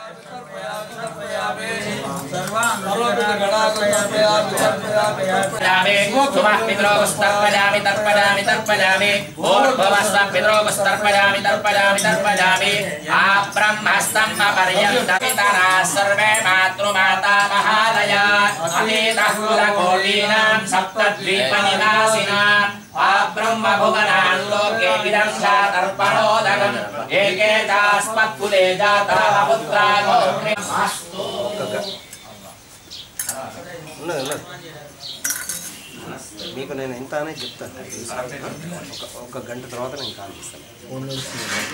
तर्पयामि धुमः पितरोस्तर्पयामि तर्पयामि तर्पयामि ऊर्ध्वमस्व पितरोस्तर्पयामि तर्पयामि तर्पयामि आब्रह्मस्तं पर्यन्तपितरा सर्वे मातृमाता महालया अमेतः कुलकोटीनां सप्तद्वीपनिवासिनाम् आब्रह्मभुवनान् लोके इदं तर्पणोदकम् एके चास्मत्कुले जाताः पुत्राः अस्तु ఉన్నది ఉన్నది మీకు నేను ఎంత అనేది చెప్తాను ఒక ఒక గంట తర్వాత నేను కాల్ చేస్తాను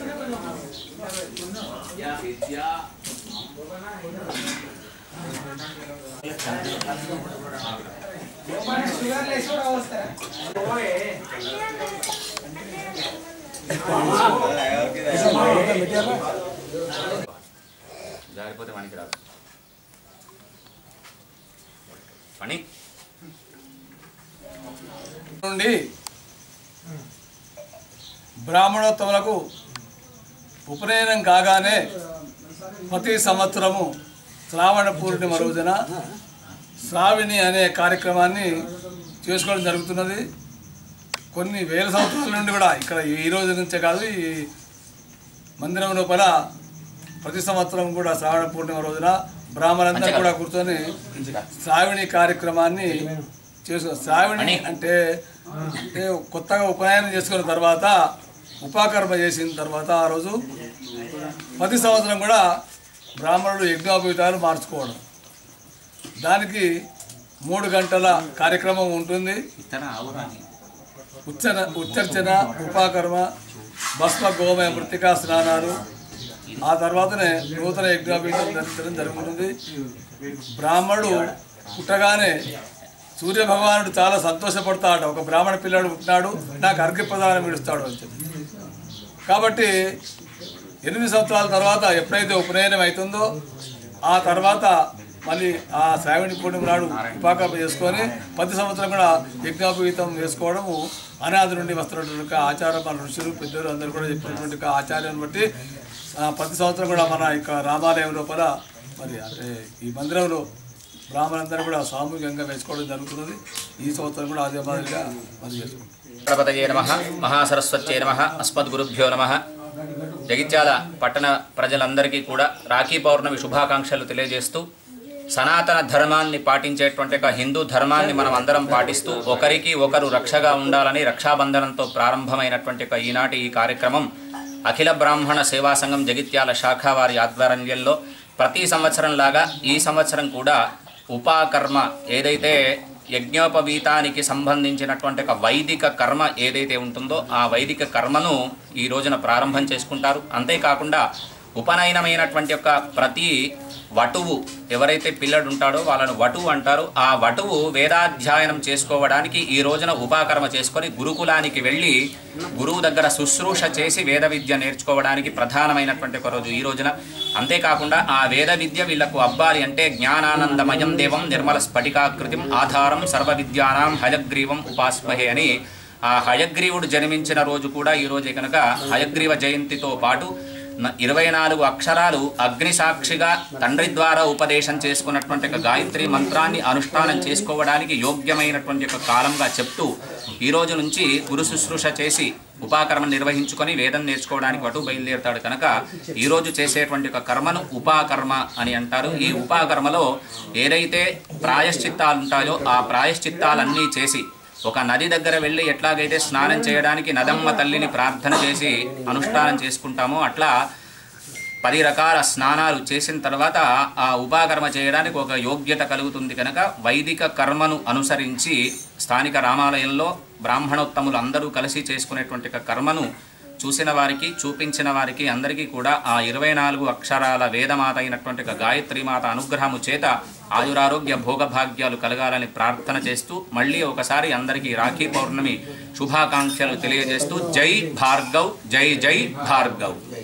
జారిపోతే మనకి రాదు పని నుండి బ్రాహ్మణోత్తములకు ఉపనయనం కాగానే ప్రతి సంవత్సరము శ్రావణ పూర్ణిమ రోజున శ్రావిణి అనే కార్యక్రమాన్ని చేసుకోవడం జరుగుతున్నది కొన్ని వేల సంవత్సరాల నుండి కూడా ఇక్కడ ఈ రోజు నుంచే కాదు ఈ మందిరం లోపల ప్రతి సంవత్సరం కూడా శ్రావణ పూర్ణిమ రోజున బ్రాహ్మణులందరూ కూడా కూర్చొని శ్రావణి కార్యక్రమాన్ని చేసు శ్రావణి అంటే అంటే కొత్తగా ఉపనయనం చేసుకున్న తర్వాత ఉపాకర్మ చేసిన తర్వాత ఆ రోజు ప్రతి సంవత్సరం కూడా బ్రాహ్మణుడు యజ్ఞోపవీతాలు మార్చుకోవడం దానికి మూడు గంటల కార్యక్రమం ఉంటుంది ఉచ్చన ఉచ్చర్చన ఉపాకర్మ భస్మ గోమయ మృతికా స్నానాలు ఆ తర్వాతనే నూతన యజ్ఞాపీఠం ధరించడం జరుగుతుంది బ్రాహ్మణుడు పుట్టగానే సూర్య భగవానుడు చాలా సంతోషపడతాడు ఒక బ్రాహ్మణ పిల్లాడు పుట్టినాడు నాకు అర్ఘ్యప్రదానం విడుస్తాడు అని చెప్పి కాబట్టి ఎనిమిది సంవత్సరాల తర్వాత ఎప్పుడైతే ఉపనయనం అవుతుందో ఆ తర్వాత మళ్ళీ ఆ శ్రావణి పూర్ణిమ నాడు ఉపాకర్మ చేసుకొని ప్రతి సంవత్సరం కూడా యజ్ఞోపవీతం వేసుకోవడము అనాది నుండి వస్తున్నటువంటి ఒక ఆచారం మన ఋషులు పెద్దలు అందరూ కూడా చెప్పినటువంటి ఒక ఆచార్యాన్ని బట్టి ఆ, ప్రతి సంవత్సరం కూడా మన ఇక రామాలయం లోపల మరి అంటే ఈ మందిరంలో బ్రాహ్మణులందరూ కూడా సామూహికంగా వేసుకోవడం జరుగుతున్నది ఈ సంవత్సరం కూడా అదే మాదిరిగా మరి చేసుకుంటాం గణపతయే నమ మహాసరస్వత్యే నమ అస్మద్గురుభ్యో నమ జగిత్యాల పట్టణ ప్రజలందరికీ కూడా రాఖీ పౌర్ణమి శుభాకాంక్షలు తెలియజేస్తూ సనాతన ధర్మాన్ని పాటించేటువంటి ఒక హిందూ ధర్మాన్ని మనం అందరం పాటిస్తూ ఒకరికి ఒకరు రక్షగా ఉండాలని రక్షాబంధనంతో ప్రారంభమైనటువంటి ఒక ఈనాటి ఈ కార్యక్రమం అఖిల బ్రాహ్మణ సేవా సంఘం జగిత్యాల శాఖ వారి ఆధ్వర్యంలో ప్రతి సంవత్సరం లాగా ఈ సంవత్సరం కూడా ఉపాకర్మ ఏదైతే యజ్ఞోపవీతానికి సంబంధించినటువంటి ఒక వైదిక కర్మ ఏదైతే ఉంటుందో ఆ వైదిక కర్మను ఈ రోజున ప్రారంభం చేసుకుంటారు అంతేకాకుండా ఉపనయనమైనటువంటి యొక్క ప్రతి వటువు ఎవరైతే పిల్లడు ఉంటాడో వాళ్ళను వటువు అంటారు ఆ వటువు వేదాధ్యయనం చేసుకోవడానికి ఈ రోజున ఉపాకర్మ చేసుకొని గురుకులానికి వెళ్ళి గురువు దగ్గర శుశ్రూష చేసి వేద విద్య నేర్చుకోవడానికి ప్రధానమైనటువంటి ఒక రోజు ఈ రోజున అంతేకాకుండా ఆ వేద విద్య వీళ్లకు అబ్బాలి అంటే జ్ఞానానందమయం దేవం నిర్మల స్ఫటికాకృతిం ఆధారం సర్వ విద్యానాం హయగ్రీవం ఉపాస్మహే అని ఆ హయగ్రీవుడు జన్మించిన రోజు కూడా ఈ రోజే కనుక హయగ్రీవ జయంతితో పాటు న- ఇరవై నాలుగు అక్షరాలు అగ్ని సాక్షిగా తండ్రి ద్వారా ఉపదేశం చేసుకున్నటువంటి ఒక గాయత్రి మంత్రాన్ని అనుష్ఠానం చేసుకోవడానికి యోగ్యమైనటువంటి ఒక కాలంగా చెప్తూ ఈ రోజు నుంచి గురు శుశ్రూష చేసి ఉపాకర్మ నిర్వహించుకొని వేదం నేర్చుకోవడానికి అటు బయలుదేరుతాడు కనుక ఈ రోజు చేసేటువంటి ఒక కర్మను ఉపాకర్మ అని అంటారు ఈ ఉపాకర్మలో ఏదైతే ప్రాయశ్చిత్తాలు ఉంటాయో ఆ ప్రాయశ్చిత్తాలన్నీ చేసి ఒక నది దగ్గర వెళ్ళి ఎట్లాగైతే స్నానం చేయడానికి నదమ్మ తల్లిని ప్రార్థన చేసి అనుష్ఠానం చేసుకుంటామో అట్లా పది రకాల స్నానాలు చేసిన తర్వాత ఆ ఉపాకర్మ చేయడానికి ఒక యోగ్యత కలుగుతుంది కనుక వైదిక కర్మను అనుసరించి స్థానిక రామాలయంలో బ్రాహ్మణోత్తములు అందరూ కలిసి చేసుకునేటువంటి ఒక కర్మను చూసిన వారికి చూపించిన వారికి అందరికీ కూడా ఆ ఇరవై నాలుగు అక్షరాల వేదమాత అయినటువంటి ఒక గాయత్రీమాత అనుగ్రహము చేత ఆయురారోగ్య భోగభాగ్యాలు కలగాలని ప్రార్థన చేస్తూ మళ్ళీ ఒకసారి అందరికీ రాఖీ పౌర్ణమి శుభాకాంక్షలు తెలియజేస్తూ జై భార్గవ్ జై జై భార్గవ్